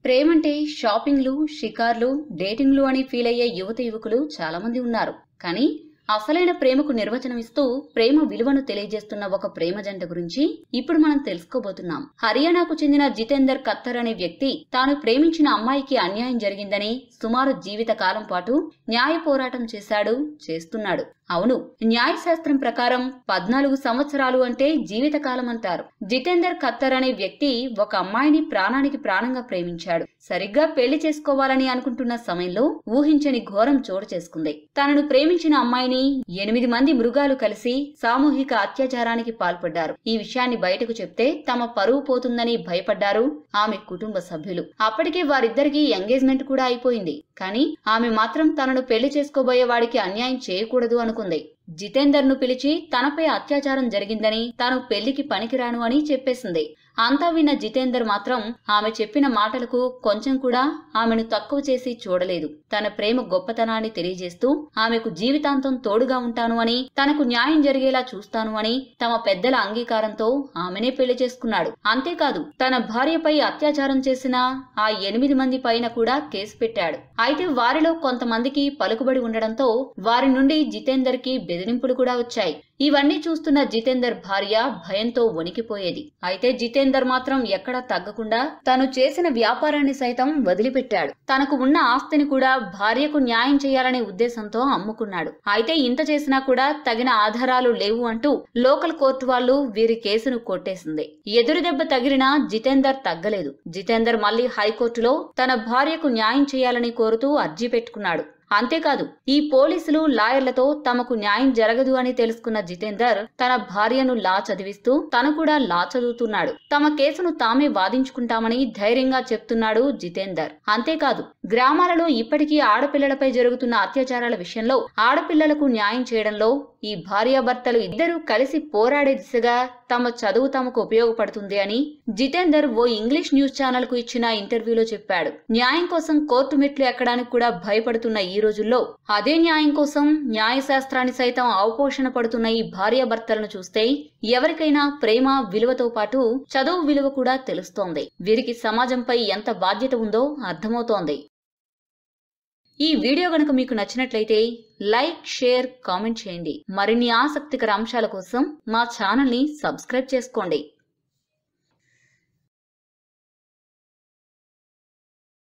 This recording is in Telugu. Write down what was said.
ప్రేమంటే షాపింగ్లు షికార్లు డేటింగ్లు అని ఫీల్ అయ్యే యువత యువకులు చాలా మంది ఉన్నారు కానీ అసలైన ప్రేమకు నిర్వచనం ఇస్తూ ప్రేమ విలువను తెలియజేస్తున్న ఒక ప్రేమ జంట గురించి ఇప్పుడు మనం తెలుసుకోబోతున్నాం హర్యానాకు చెందిన జితేందర్ ఖత్తర్ అనే వ్యక్తి తాను ప్రేమించిన అమ్మాయికి అన్యాయం జరిగిందని సుమారు జీవిత కాలం పాటు న్యాయ పోరాటం చేశాడు చేస్తున్నాడు అవును న్యాయశాస్త్రం ప్రకారం పద్నాలుగు సంవత్సరాలు అంటే జీవితకాలం అంటారు జితేందర్ ఖత్తర్ అనే వ్యక్తి ఒక అమ్మాయిని ప్రాణానికి ప్రాణంగా ప్రేమించాడు సరిగ్గా పెళ్లి చేసుకోవాలని అనుకుంటున్న సమయంలో ఊహించని ఘోరం చోటు చేసుకుంది తనను ప్రేమించిన అమ్మాయిని ఎనిమిది మంది మృగాలు కలిసి సామూహిక అత్యాచారానికి పాల్పడ్డారు ఈ విషయాన్ని బయటకు చెప్తే తమ పరువు పోతుందని భయపడ్డారు ఆమె కుటుంబ సభ్యులు అప్పటికే వారిద్దరికీ ఎంగేజ్మెంట్ కూడా అయిపోయింది కానీ ఆమె మాత్రం తనను పెళ్లి చేసుకోబోయే వాడికి అన్యాయం చేయకూడదు అనుకుంది జితేందర్ ను పిలిచి తనపై అత్యాచారం జరిగిందని తాను పెళ్లికి పనికిరాను అని చెప్పేసింది అంతా విన్న జితేందర్ మాత్రం ఆమె చెప్పిన మాటలకు కొంచెం కూడా ఆమెను తక్కువ చేసి చూడలేదు తన ప్రేమ గొప్పతనాన్ని తెలియజేస్తూ ఆమెకు జీవితాంతం తోడుగా ఉంటాను అని తనకు న్యాయం జరిగేలా చూస్తాను అని తమ పెద్దల అంగీకారంతో ఆమెనే పెళ్లి చేసుకున్నాడు అంతేకాదు తన భార్యపై అత్యాచారం చేసిన ఆ ఎనిమిది మంది పైన కూడా కేసు పెట్టాడు అయితే వారిలో కొంతమందికి పలుకుబడి ఉండడంతో వారి నుండి జితేందర్ కి బెదిరింపులు కూడా వచ్చాయి ఇవన్నీ చూస్తున్న జితేందర్ భార్య భయంతో వణికిపోయేది అయితే జితేందర్ మాత్రం ఎక్కడా తగ్గకుండా తను చేసిన వ్యాపారాన్ని సైతం వదిలిపెట్టాడు తనకు ఉన్న ఆస్తిని కూడా భార్యకు న్యాయం చేయాలనే ఉద్దేశంతో అమ్ముకున్నాడు అయితే ఇంత చేసినా కూడా తగిన ఆధారాలు లేవు అంటూ లోకల్ కోర్టు వాళ్ళు వీరి కేసును కొట్టేసింది ఎదురు దెబ్బ తగిలినా జితేందర్ తగ్గలేదు జితేందర్ మళ్లీ హైకోర్టులో తన భార్యకు న్యాయం చేయాలని కోరుతూ అర్జీ పెట్టుకున్నాడు అంతేకాదు ఈ పోలీసులు లాయర్లతో తమకు న్యాయం జరగదు అని తెలుసుకున్న జితేందర్ తన భార్యను లా చదివిస్తూ తను కూడా లా చదువుతున్నాడు తమ కేసును తామే వాదించుకుంటామని ధైర్యంగా చెప్తున్నాడు జితేందర్ అంతేకాదు గ్రామాలలో ఇప్పటికీ ఆడపిల్లలపై జరుగుతున్న అత్యాచారాల విషయంలో ఆడపిల్లలకు న్యాయం చేయడంలో ఈ భార్యాభర్తలు ఇద్దరూ కలిసి పోరాడే దిశగా తమ చదువు తమకు ఉపయోగపడుతుంది అని జితేందర్ ఓ ఇంగ్లీష్ న్యూస్ ఛానల్ కు ఇచ్చిన ఇంటర్వ్యూలో చెప్పాడు న్యాయం కోసం కోర్టు మెట్లు ఎక్కడానికి కూడా భయపడుతున్న ఈ రోజుల్లో అదే న్యాయం కోసం న్యాయశాస్త్రాన్ని సైతం అవపోషణ పడుతున్న ఈ భార్యాభర్తలను చూస్తే ఎవరికైనా ప్రేమ విలువతో పాటు చదువు విలువ కూడా తెలుస్తోంది వీరికి సమాజంపై ఎంత బాధ్యత ఉందో అర్థమవుతోంది ఈ వీడియో గనుక మీకు నచ్చినట్లయితే లైక్ షేర్ కామెంట్ చేయండి మరిన్ని ఆసక్తికర అంశాల కోసం మా ఛానల్ని సబ్స్క్రైబ్ చేసుకోండి